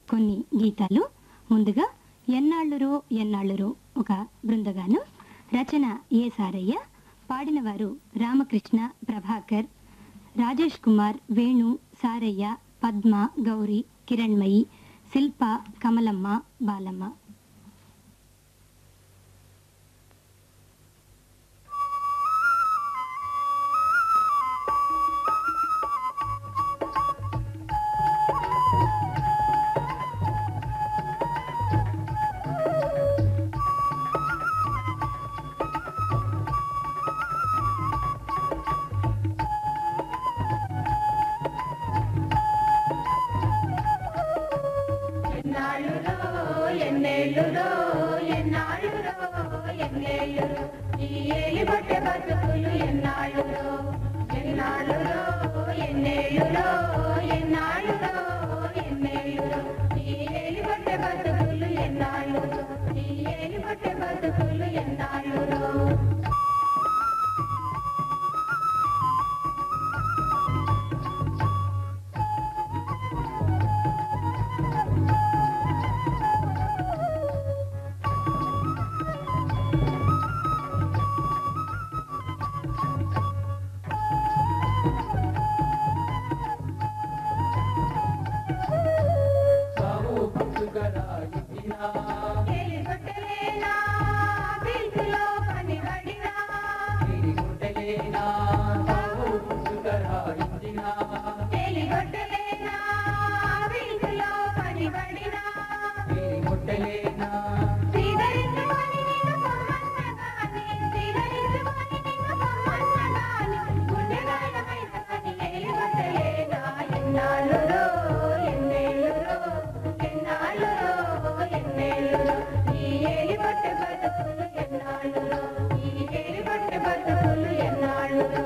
కొన్ని గీతాలు ముందుగా ఎన్నాళ్ళురో ఎన్నాళ్ళురో ఒక బృందగానం రచన ఏ సారయ్య పాడినవారు రామకృష్ణ ప్రభాకర్ రాజేష్ కుమార్ వేణు సారయ్య పద్మ గౌరి కిరణ్మయి శిల్ప కమలమ్మ బాలమ్మ ఎన్నాళ్ళురో ఎన్నేళ్ళురో ఎన్నాళ్ళురో ఎన్నేళ్ళురో ఈ ఏలి బట్టె బతుకులు ఎన్నాళ్ళురో ఎన్నాళ్ళురో ఎన్నేళ్ళురో ఎన్నాళ్ళురో ఎన్నేళ్ళురో ఈ ఏలి బట్టె బతుకులు ఎన్నాళ్ళురో ఈ ఏలి బట్టె బతుకులు ఎన్నాళ్ళురో ఏలి బట్టలేనా పిలుపులో పనిబడినా ఏలి బట్టలేనా పిలుపులో పనిబడినా శ్రీధరించుకొని నిన్ను పొమ్మన్నగాని, శ్రీధరించుకొని నిన్ను పొమ్మన్నగాని, గుండెగాయమైన గాని ఏలి బట్టలేనా ఎన్నాళ్ళురో, ఎన్నేళ్ళురో, ఎన్నాళ్ళురో, ఎన్నేళ్ళురో, ఈ ఏలి బట్టె బతుకులు ఎన్నాళ్ళురో, ఈ ఏలి బట్టె బతుకులు ఎన్నాళ్ళురో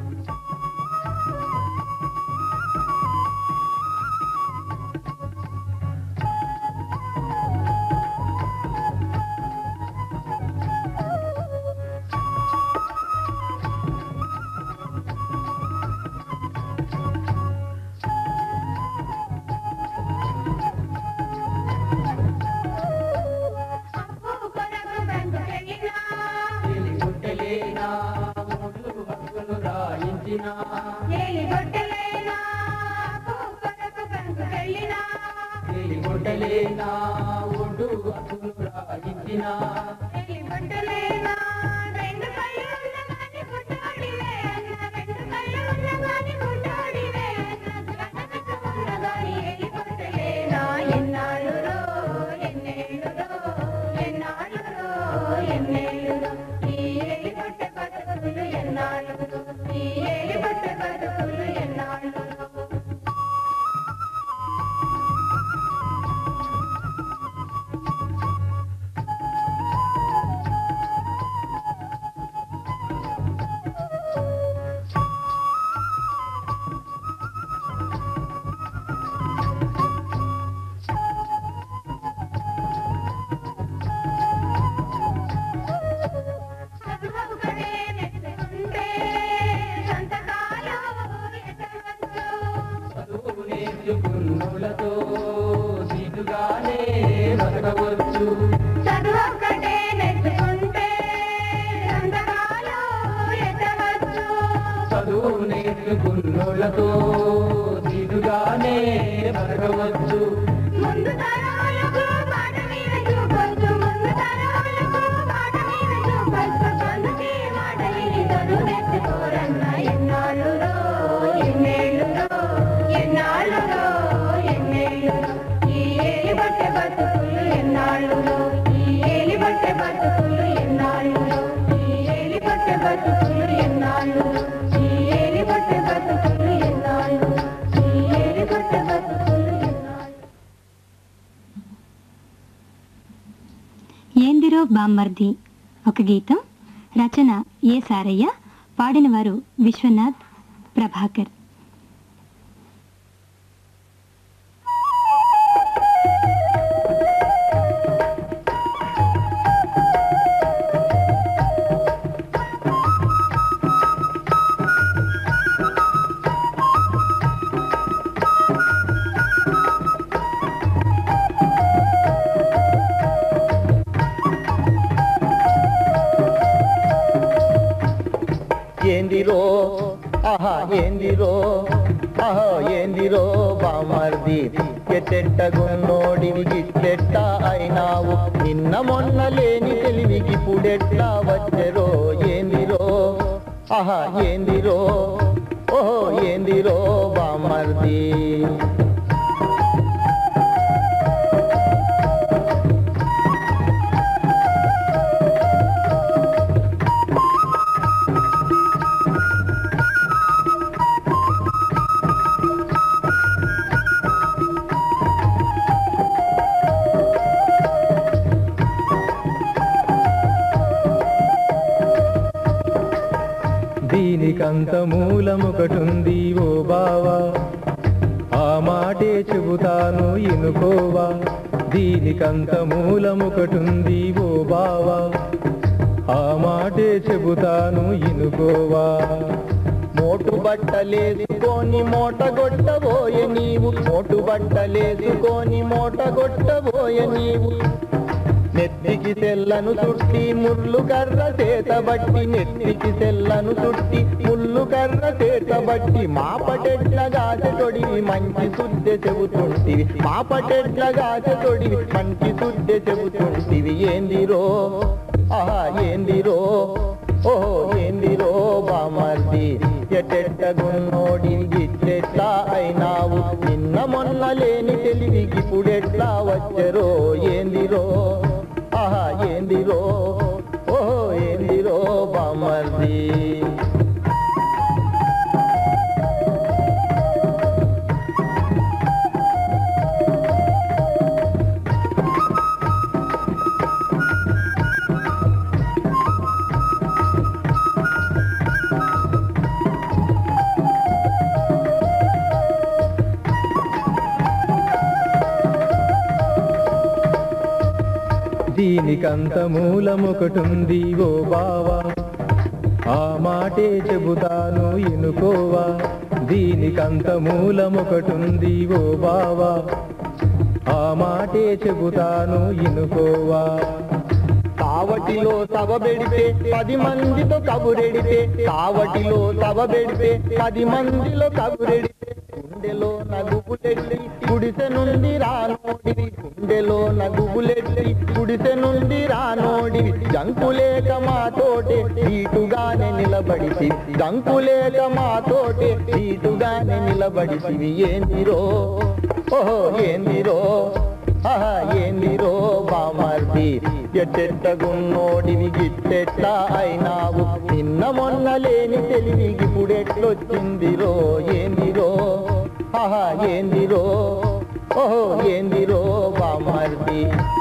అప్పు కొరకు బ్యాంకుకెళ్ళినా ఏలి గొడ్డలేనా అప్పు కొరకు బ్యాంకుకెళ్ళినా ఏలి గొడ్డలేనా రెండు కళ్ళు ఉన్నగాని పుట్టాడివే అన్న రెండు కళ్ళు ఉన్నగాని పుట్టాడివే అన్న జగనక ఉన్నగాని ఏలి గొడ్డలేనా ఎన్నాళ్ళురో ఎన్నేళ్ళురో ఎన్నాళ్ళురో ఎన్నేళ్ళురో ఈ ఏలి గొడ్డ బతుకులు ఎన్నాళ్ళురో ఈ ఏలి గొడ్డ బతుకులు ఎన్నాళ్ళురో చదువుకనే నెట్టుకుంటే సంతకాలు ఎత్తవచ్చు చదువుకనే నెట్టుకుంటే సంతకాలు ఎత్తవచ్చు చదువు నేర్చుకున్నోళ్ళతో దిగుగానే బతకవచ్చు ముందు తరాలకు బాట మీద చూపొచ్చు ముందు తరాలకు బాట మీద చూపొచ్చు అందుకే మాట విని చదువెత్తుకోరన్న ఎన్నాళ్ళురో ఎన్నేళ్ళురో ఎన్నాళ్ళురో ఎన్నేళ్ళురో ఈ ఏలి బట్టె బతుకులు ఎన్నాళ్ళురో ఈ ఏలి బట్టె బతుకులు ఎన్నాళ్ళురో ఈ ఏలి బట్టె బతుకులు ఎన్నాళ్ళురో ఈ ఏలి బట్టె బతుకులు ఎన్నాళ్ళురో ఈ ఏలి బట్టె బతుకులు ఎన్నాళ్ళు ఏందిరో బామ్మర్ది ఒక గీతం రచన ఏ సారయ్య పాడినవారు విశ్వనాథ్ ప్రభాకర్ ఆ ఏందిరో ఆహా ఏందిరో ఆహా ఏందిరో బామర్ది ఎట్టెట్టగున్నోడివి గిట్టెట్ట అయినావు నిన్న మొన్న లేని తెలివికి పుడెట్లా వచ్చెరో ఏందిరో ఆహా ఏందిరో ఓహో ఏందిరో బామర్ది దీనికంత మూలమొకటుంది ఓ బావా ఆ మాటే చెబుతాను ఇనుకోవా దీనికంత మూలమొకటుంది ఓ బావా ఆ మాటే చెబుతాను ఇనుకోవా మోటు బట్టలేసుకొని మోటగొట్టబోయే నీవు మోటు బట్టలేసుకొని మోటగొట్టబోయే నీవు నెత్తికి తెల్లను చుట్టి ముళ్ళు కర్ర చేతబట్టి నెత్తికి తెల్లను చుట్టి ముళ్ళు కర్ర చేతబట్టి మా పటెట్ల గాస తొడివి మంచి శుద్ధి చెబుతుంటివి మా పటెట్ల గాస తొడివి మంచి శుద్ధి చెబుతుంటివి ఏందిరో ఆహా ఏందిరో ఓహో ఏందిరో బామర్ది ఎట్టెట్టగున్నోడి గిట్టెట్లా అయినావు నిన్న మొన్న లేని తెలివికి ఇప్పుడెట్లా వచ్చరో ఏందిరో ఆహా ఏందిరో ఓహో ఏందిరో బామర్ది దీనికంత మూలమొకటుంది ఓ బావా ఆ మాటే చెబుతాను ఇనుకోవా దీనికంత మూలమొకటుంది ఓ బావా ఆ మాటే చెబుతాను ఇనుకోవా కావటిలో సభ పెడితే పది మందితో కబురెడితే కావటిలో సభ పెడితే పది మందిలో కబురెడితే గుండెలో నగుబులెట్టి గుడిసె నుండి రానోడివి గుండెలో నగుబులెట్టి గుడిసె నుండి రానోడివి జంకులేక మాతోటే నీటుగానే నిలబడిసి జంకులేక మాతోటే నీటుగానే నిలబడిసివి ఏందిరో ఓహో ఏందిరో ఆహా ఏందిరో బామర్ది ఎట్టెట్టగున్నోడివి గిట్టెట్లా అయినావు నిన్న మొన్న లేని తెలివికి ఇప్పుడెట్లొచ్చిందిరో ఏందిరో ఆహా ఏందిరో ఓహో ఏందిరో బామర్ది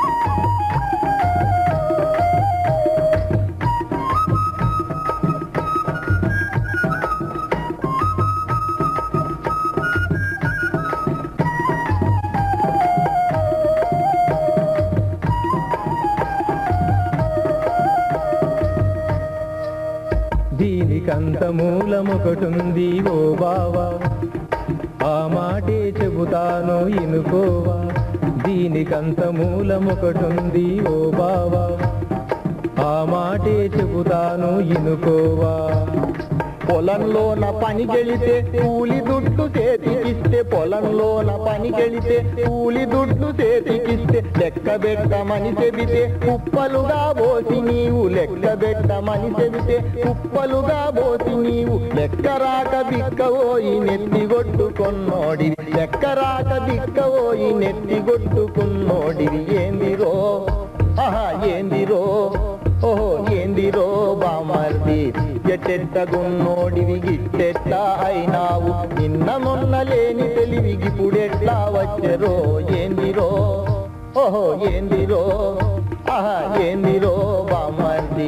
దీనికంత మూలమొకటుంది ఓ బావా ఆ మాటే చెబుతాను ఇనుకోవా దీనికంత మూలమొకటుంది ఓ బావా ఆ మాటే చెబుతాను ఇనుకోవా పొలంలోన పని గెలితే కూలి దుడ్డు చేతికిస్తే పొలంలోన పని గెలితే కూలి దుడ్డు చేతికిస్తే లెక్క పెట్టమని చెబితే కుప్పలుగా పోసి నీవు లెక్క పెట్టమని చెబితే కుప్పలుగా పోసి నీవు లెక్క రాక బిక్కవోయి నెత్తి కొట్టుకున్నోడివి లెక్క రాక బిక్కవోయి నెత్తి కొట్టుకున్నోడివి ఏందిరో ఆహా ఏందిరో ఓహో ఏందిరో బామర్ది ఎట్టెట్టగున్నోడివి గిట్టెట్లా అయినావు నిన్న మొన్న లేని తెలివికి ఇప్పుడెట్లా వచ్చెరో ఏందిరో ఓహో ఏందిరో ఆహా ఏందిరో బామర్ది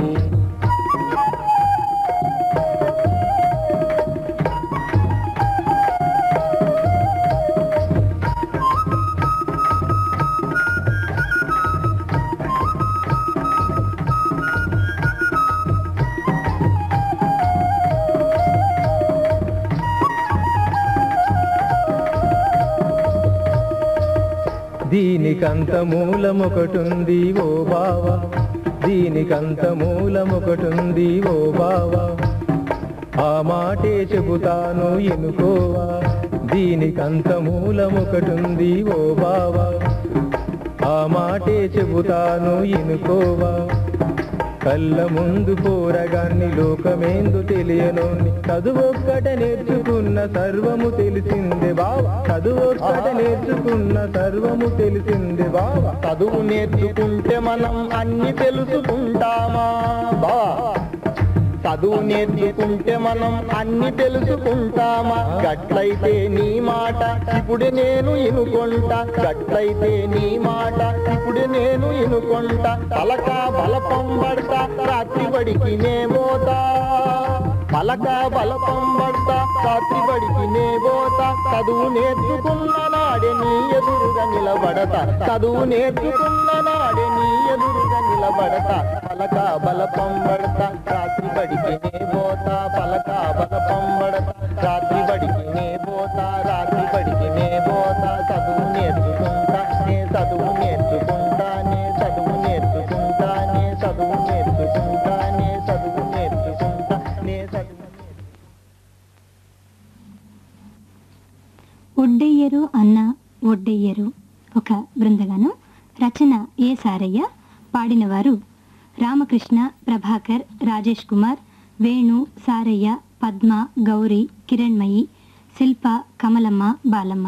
దీనికంత మూలమొకటుంది ఓ బావా దీనికంత మూలమొకటుంది ఓ బావా ఆ మాటే చెబుతాను ఎనుకోవా దీనికంత మూలమొకటుంది ఓ బావా ఆ మాటే చెబుతాను ఎనుకోవా కళ్ళ ముందు పోరగాన్ని లోకమేందు తెలియనోన్ని చదువొక్కట నేర్చుకున్న సర్వము తెలిసిందే బావా చదువొక్కట నేర్చుకున్న సర్వము తెలిసిందే బావా చదువు నేర్చుకుంటే మనం అన్ని తెలుసుకుంటామా బా చదువు నేర్చుకుంటే మనం అన్ని తెలుసుకుంటామా గట్లయితే నీ మాట ఇప్పుడే నేను ఇనుకొంటా గట్లయితే నీ మాట ఇప్పుడే నేను ఇనుకొంటా పలక బలపం పడతా రాత్రి బడికి నే పోతా పలక బలపం పడతా రాత్రి బడికి నే పోతా చదువు నేర్చుకున్న నాడే నీ ఎదురుగా నిలబడతా చదువు నేర్చుకున్న నాడే నీ ఎదురుగా నిలబడతా పలక బలపం పడతా రాత్రి బడికి నే పోతా పలక బలపం పడతా రాత్రి బడికి నే పోతా రాత్రి బడికి నే పోతా చదువు నేర్చుకుంటా నే చదువు నేర్చుకుంటా నే చదువు నేర్చుకుంటా నే చదువు నేర్చుకుంటా నే చదువు నేర్చుకుంటా నే చదువు ఒడ్డెయ్యరు అన్న ఒడ్డెయ్యరు ఒక బృందగానం రచన ఏ సారయ్య పాడినవారు రామకృష్ణ ప్రభాకర్ రాజేష్ కుమార్ వేణు సారయ్య పద్మ గౌరీ కిరణ్మయి శిల్ప కమలమ్మ బాలమ్మ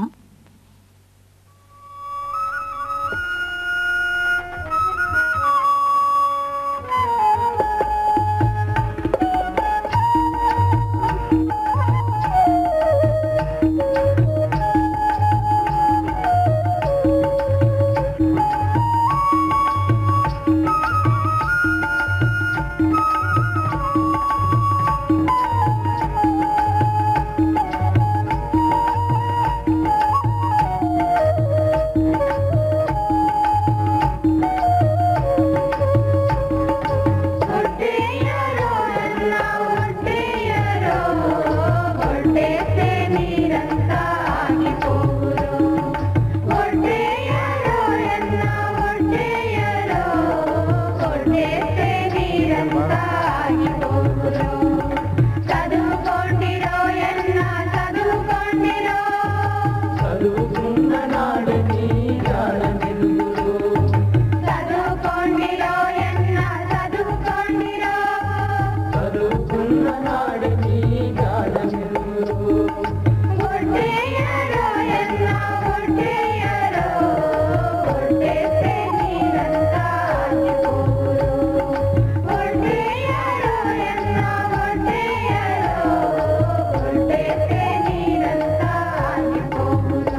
ఒడ్డేయరో అన్న ఒడ్డేయరో ఒడ్డేస్తే నీరంతా ఆగిపోవురు ఒడ్డేయరో అన్న ఒడ్డేయరో ఒడ్డేస్తే నీరంతా ఆగిపోవురు చదువుకోండిరో ఎన్న చదువుకోండిరో చదువుకున్న నాడు నీ జాడ వెలుగులో చదువుకోండిరో ఎన్న చదువుకోండిరో చదువుకున్న నాడు నీ జాడ వెలుగులో ఒడ్డేయరో ఎన్న ఒడ్డేయరో ఒడ్డేస్తే నీరంతా ఆగిపోవురు ఒడ్డేయరో ఎన్న ఒడ్డేయరో ఒడ్డేస్తే నీరంతా ఆగిపోవురు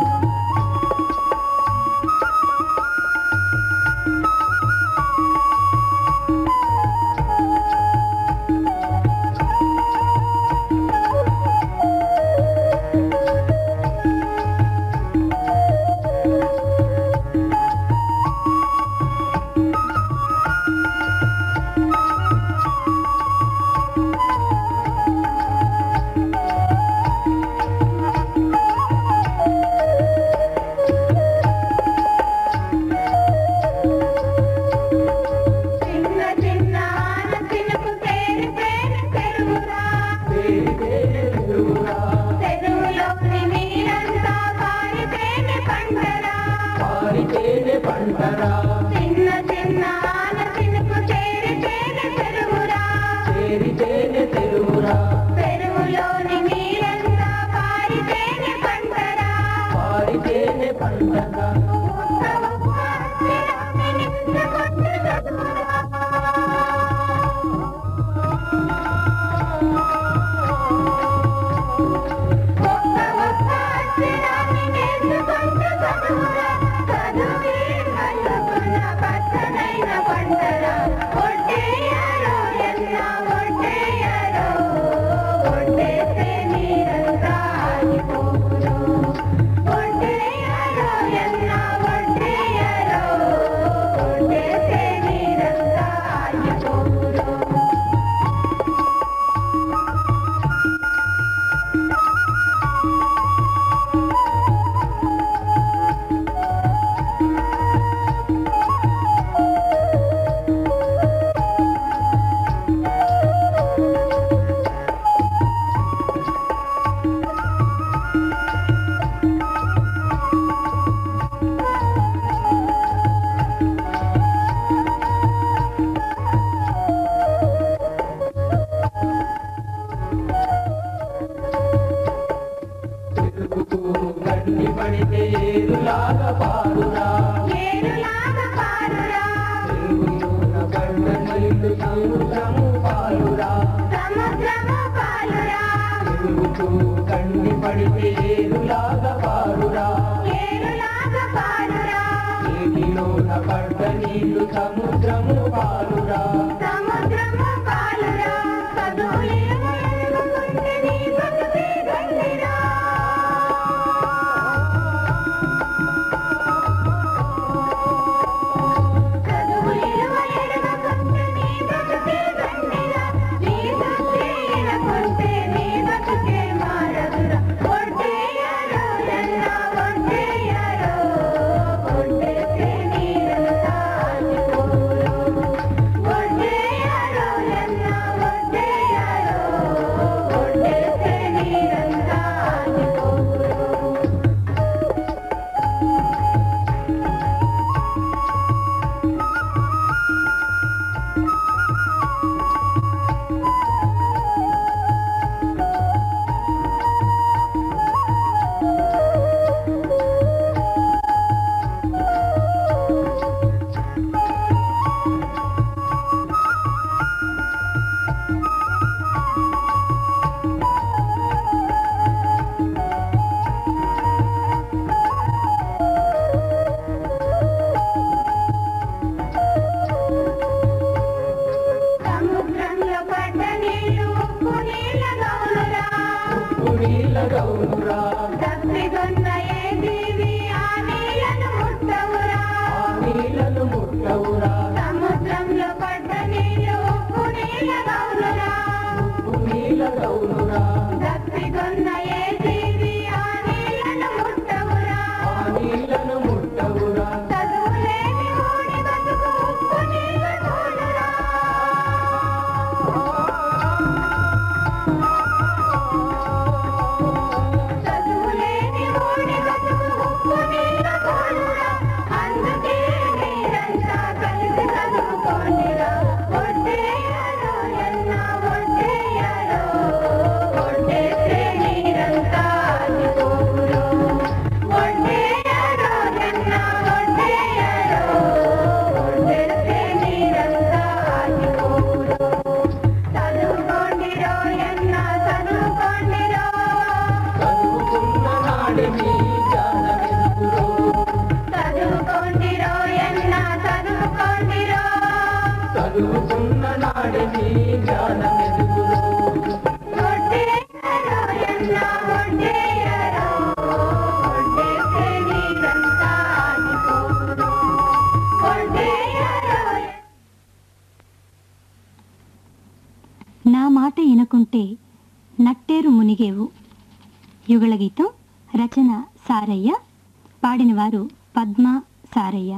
చిన్న చిన్న ఆన చినుకు తేరి తేరి తెరుగురా తెరుగులోని నీరంతా పారితేనే పంటరా పంటరా చిన్న చిన్న ఆన చినుకు తేరి తేరి తెరుగురా చేరితేనే తెరువురా తెరుగులోని నీరంతా పారితేనే పంటరా పారితేనే పంటరా ఒక్క ఒక్క అక్షరాన్ని నిమిషకొట్టు చదువురా ఒక్క ఒక్క అక్షరాన్ని నేర్చుకుంటూ చదువురా చదువే కలుగునా పడ్డ నీళ్లు సముద్రము పాలురా సముద్రము పాలురా చదువులేమో ఎరుగుకుంటే నీ బతుకే గండిరా చదువులేమో ఎరుగుకుంటే నీ బతుకే గండిరా నీ దృష్టి ఎనకుంటే నీ బతుకే మారదురా ఒడ్డేయారో ఎన్న ఒడ్డేయారో ఒడ్డేస్తే నీరంతా ఆగిపోరు ఒడ్డేయారో ఎన్న ఒడ్డేయారో ఒడ్డేస్తే నీరంతా ఆగిపోరు సముద్రంలో పడ్డ నీళ్లు ఉప్పు నీళ్ళ గౌలురా ఉప్పు నీళ్ళ గౌరురా తప్పిగొన్న ఏ జీవి ఆ నీళ్లను ముట్టవురా ఆ నీళ్ళను ముట్టవురా సముద్రంలో పడ్డ నీళ్లు ఉప్పు నీళ్ళ గౌలురా ఉప్పు నీళ్ళ గౌరురా తప్పిగొన్న ఏ జీవి ఆ నీళ్లను ముట్టవురా ఆ నీళ్ళను ముట్టవురా చదువులేని ఊడి బతుకు ఉప్పు నీళ్ళ తోలురా చదువులేని ఊడి బతుకు ఉప్పు నీళ్ళ తోలురా అందుకే మీరంతా కలిసి చదువుకోండిరా ఒడ్డేయారో ఎన్న ఒడ్డేయారో ఒడ్డేస్తే నీరంతా ఆగిపోవురు ఒడ్డేయారో ఎన్న ఒడ్డేయారో ఒడ్డేస్తే నీరంతా ఆగిపోవురు చదువుకోండిరో ఎన్న చదువుకోండిరో చదువుకున్న నాడే నీ జ్ఞానమెదుగురో చదువుకోండిరో ఎన్న చదువుకోండిరో చదువుకున్న నాడే నీ జ్ఞానమెదుగురో ఒడ్డేయరో ఎన్న ఒడ్డేయరో ఒడ్డేస్తే నీరంతా ఆగిపోవురు ఒడ్డేయరో నా మాట ఇనకుంటే నట్టేరు మునిగేవు యుగళ గీతం రచన సారయ్య పాడినవారు పద్మ సారయ్య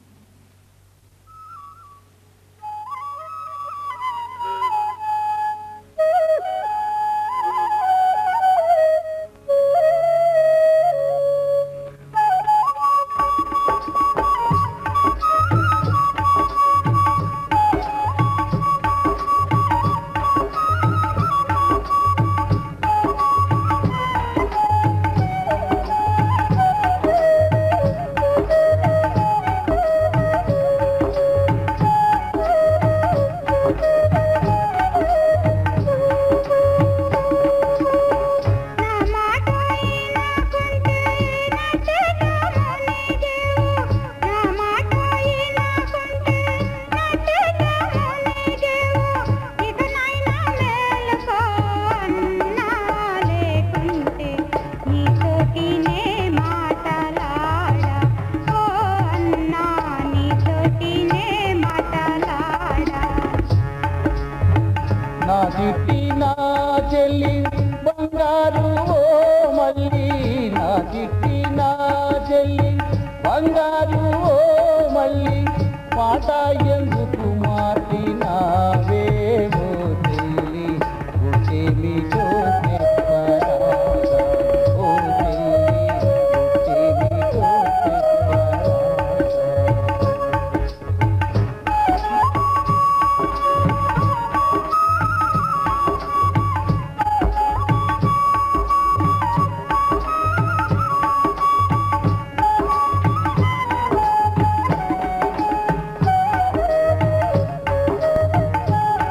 నా మాట ఇనకుంటే నట్టేట మునిగేవు నా మాట ఇనకుంటే నట్టేట మునిగేవు ఇకనైనా మేలుకో అన్నా లేకుంటే నీతోటినే మాటలాడా ఓ అన్నా నీతోటినే మాటలాడా నా చిట్టి నా చెల్లి బంగారు ఓ మల్లి నా చిట్టి నా చెల్లి బంగారు ఓ మల్లి మాట ఎందుకు మాటినావేమో చెల్లి ఓ చెల్లి చో చెప్పరాదా ఓ చెల్లి ఓ చెల్లి చో చెప్పరాదా నా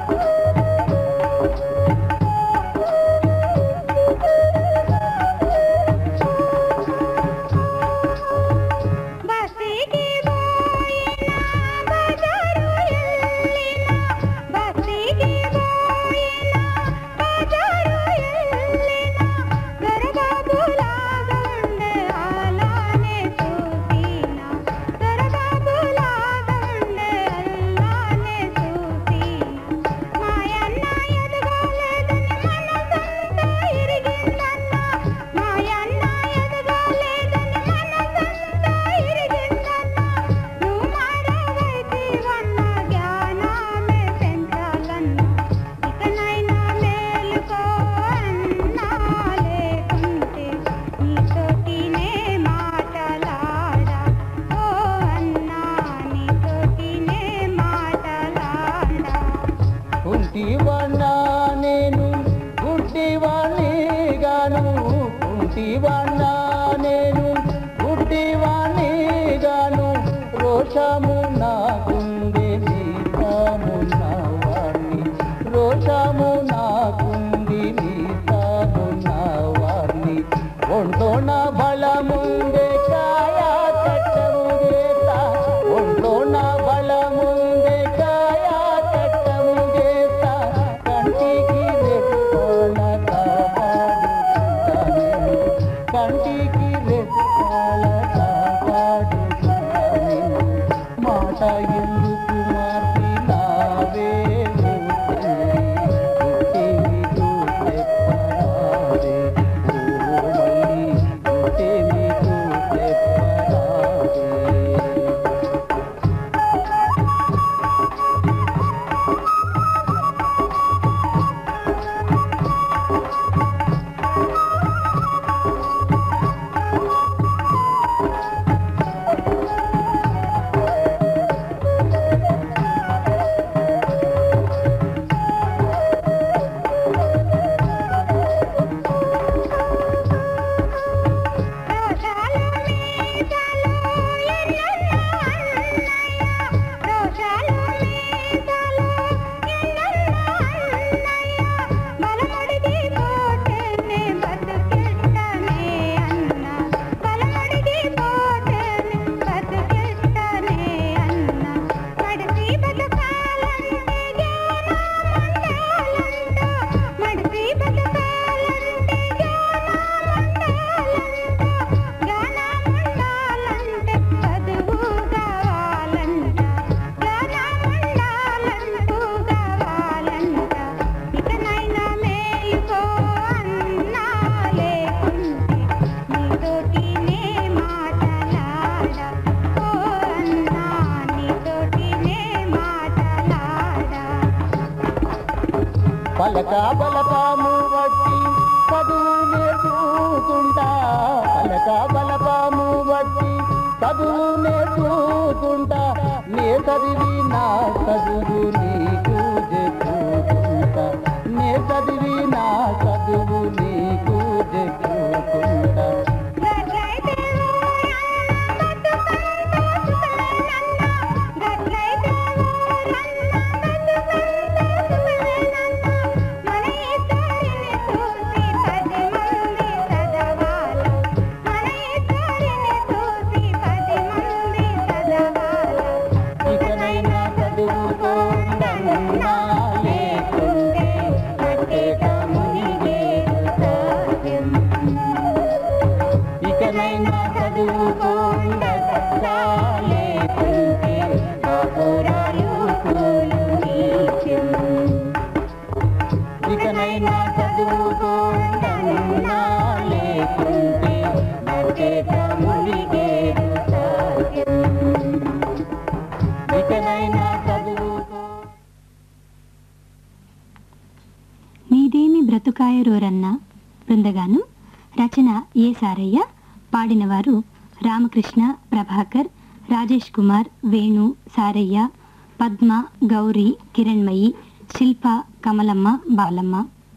నాకుందే మీసామున్న వాణ్ణి రోషము నాకుంది మీసామున్న వాణ్ణి ఒంటోన బలముందే కాయ కట్టముగేత ఒంటోన బలముందే కాయ కట్టముగేత కంటికి రెప్పాల కాపాడుకుంటాను కంటికి రెప్పాల కాపాడుకుంటాను మాట ఎందుకు మార్పినావే పుట్టివి చెప్పరాదే ఓ మళ్ళీ పుట్టివి చెప్పరాదే రోషాలు మీసాలు ఎన్నెన్నో అన్నయ్య రోషాలు మీసాలు ఎన్నెన్నో అన్నయ్య బలముడికి పోతేనే బతుకెట్టనే అన్న బలముడికి పోతేనే బతుకెట్టనే అన్న మడిసి బతకాలంటే జ్ఞానమండాలంట మడిసి బతకాలంటే జ్ఞానమండాలంట జ్ఞానమండాలంటే చదువు కావాలంట జ్ఞానమండాలంటూ కావాలంట ఇకనైనా మేలుకో అన్నా లేకుంటే నీతోటినే మాటలాడ ఓ అన్నా నీతోటినే మాటలాడ పలక బలపాము వట్టి చదువు నేర్చుకుంటా పలక బలపాము వట్టి చదువు నేర్చుకుంటా నే చదివి నా చదువు నీకు చెప్పుకుంటా నే చదివి నా చదువు నీకు చెప్పుకుంటా గట్లయితే ఊరన్న బతుకంతా సుఖమేనన్న గట్లయితే ఊరన్న బతుకంతా సుఖమేనన్న మన ఇద్దరిని చూసి పది మంది చదవాల మన ఇద్దరిని చూసి పది మంది చదవాల ఇకనైనా చదువుకోండన్నా లేకుంటే ప్రత్యేక మునిగేదు సాధ్యం ఇకనైనా చదువుకోండన్నా లేకుంటే కాపురాలు కూలు నీత్యం ఇకనైనా చదువుకోండన్నా లేకుంటే ప్రత్యేక మునిగేదు సాధ్యం ఇకనైనా చదువుకో నీదేమి బ్రతుకాయరోరన్న బృందగానం రచన ఏ సారయ్య పాడినవారు రామకృష్ణ ప్రభాకర్ రాజేష్ కుమార్ వేణు సారయ్య పద్మ గౌరీ కిరణ్మయి శిల్ప కమలమ్మ బాలమ్మ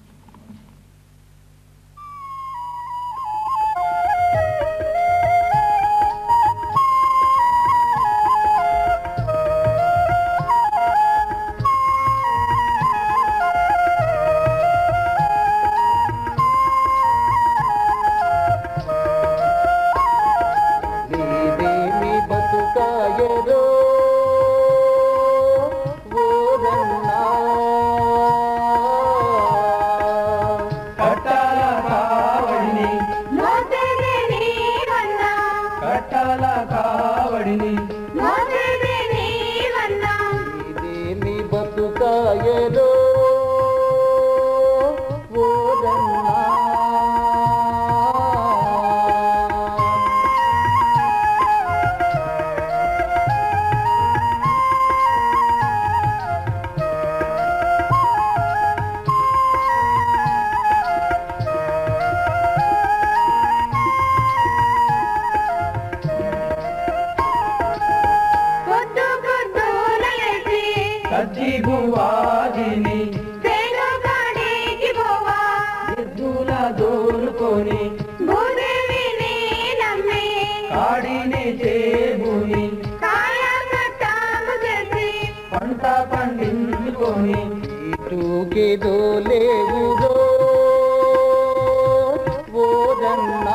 నీదేమి బతుకాయరో ఓరన్నా కట్టాల కావడిని మోసేదే నీవన్నా కట్టాల కావడిని మోసేదే నీవన్నా నీదేమి బతుకాయరో ఓరన్నా పొద్దు పొద్దున లేచి కచ్చి గువాదిని సేను కాడికి పోవా ఎద్దుల దోలుకొని భూదేవిని నమ్మి కాడిని చేబుని కాయ కట్ట పంట పండించుకొని ఇటుకేదో లేవురో ఓరన్నా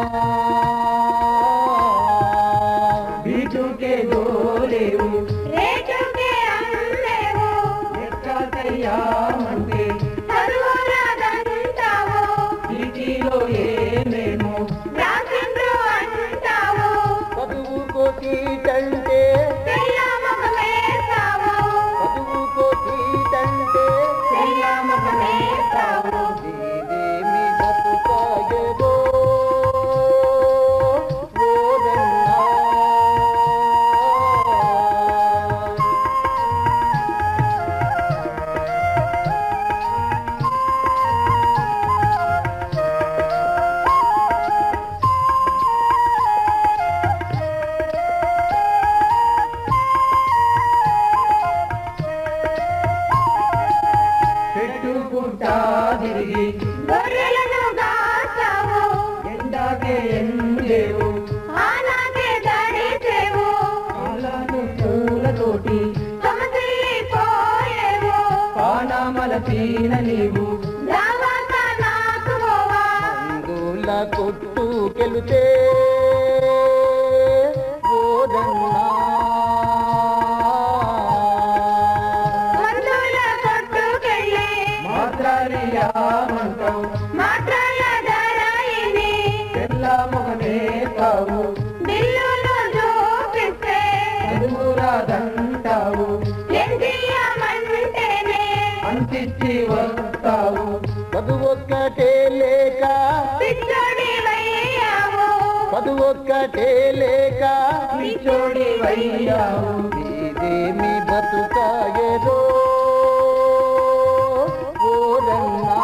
బీటుకే దోలేవు రేటుకే అమ్మేవు ఎక్కయ్యామంటే చదువు రాదంటావు వీటిలో ఏమేమో రాసిండ్రు అంటావు చదువుకో సీటంటే తెల్ల ముఖమేస్తావు చదువుకో సీటంటే తెల్ల ముఖమేస్తావు ఇదేమి బతుకాయదో ఓరన్నా పెట్టుకుంటా తిరిగి గొర్రెలను దాచావు ఎండాకే ఎండేవు ఆనాకే దడిచేవు పాలను పూలతోటి సమసిల్లిపోయేవు పానామల తీన నీవు దావాక నాకు పోవా అందుల కొట్టు కెలుతే ఓరన్నా మందుల కొట్టుకెళ్ళి మాత్రాలియామంటావు మాత్రాల ధరాయిని తెల్ల మొగనే కావు బిల్లును చూపిస్తే చదువురాదంటావు ఎండియమంటేనే అంతిచ్చి వస్తావు చదువొక్కటే లేక పిచ్చోడివయ్యావు చదువొక్కటే లేక పిచ్చోడి వయ్యావు ఇదేమి బతుకాయదో ఓరన్నా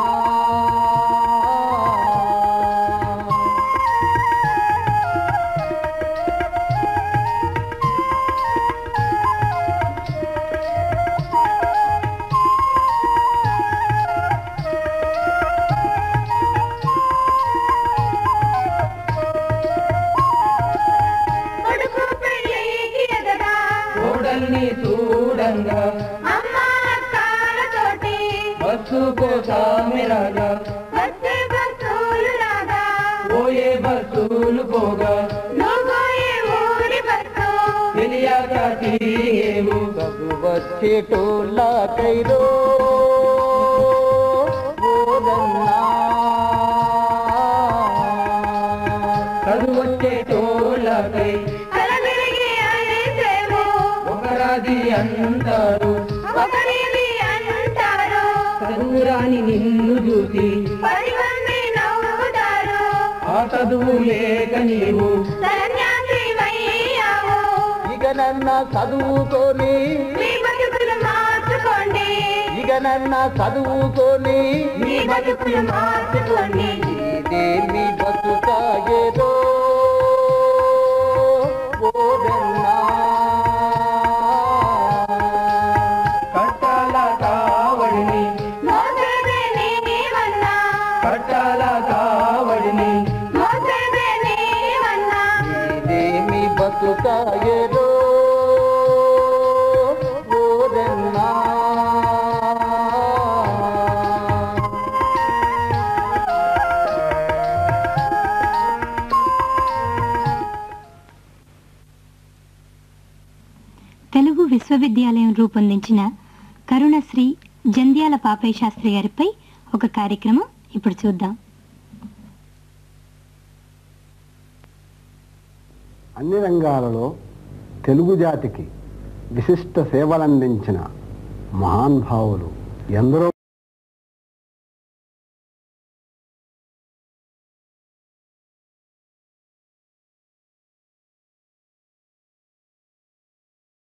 కొడుకు పెళ్ళికి ఎదగా కోడల్ని చూడంగా అమ్మ అక్కలతోటి బస్సు కోసామి రాగా వచ్చే బస్సులు రాగా పోయే బస్సులు పోగా నువ్వు ఈ ఊరి బస్సు తెలియక తిరిగేవు చదువచ్చేటోళ్ళకైదో ఓరన్నా చదువొచ్చే టోళ్ళకై కలబిరిగి అలిసేవు ఒకరాది అంటారు ఒకరిని అంటారు చదువురాని నిన్ను చూసి పది మంది నవ్వుతారు ఆ చదువు లేక నీవు సన్యాసి వయ్యావు ఇక నన్న చదువుకొని మీ బతుకులు మార్చుకోండి ఇక నన్న చదువుకొని మీ బతుకులు మార్చుకోండి ఇదేమి బతుకాయదో ఓరన్నా కట్టాల కావడిని మోసేదే నీవన్నా కట్టాల కావడిని మోసేదే నీవన్నా ఇదేమి బతుకాయదో ఓరన్నా తెలుగు విశ్వవిద్యాలయం రూపొందించిన కరుణశ్రీ జంధ్యాల పాపయ్య శాస్త్రి గారిపై ఒక కార్యక్రమం ఇప్పుడు చూద్దాం అన్ని రంగాలలో తెలుగు జాతికి విశిష్ట సేవలందించిన మహానుభావులు ఎందరో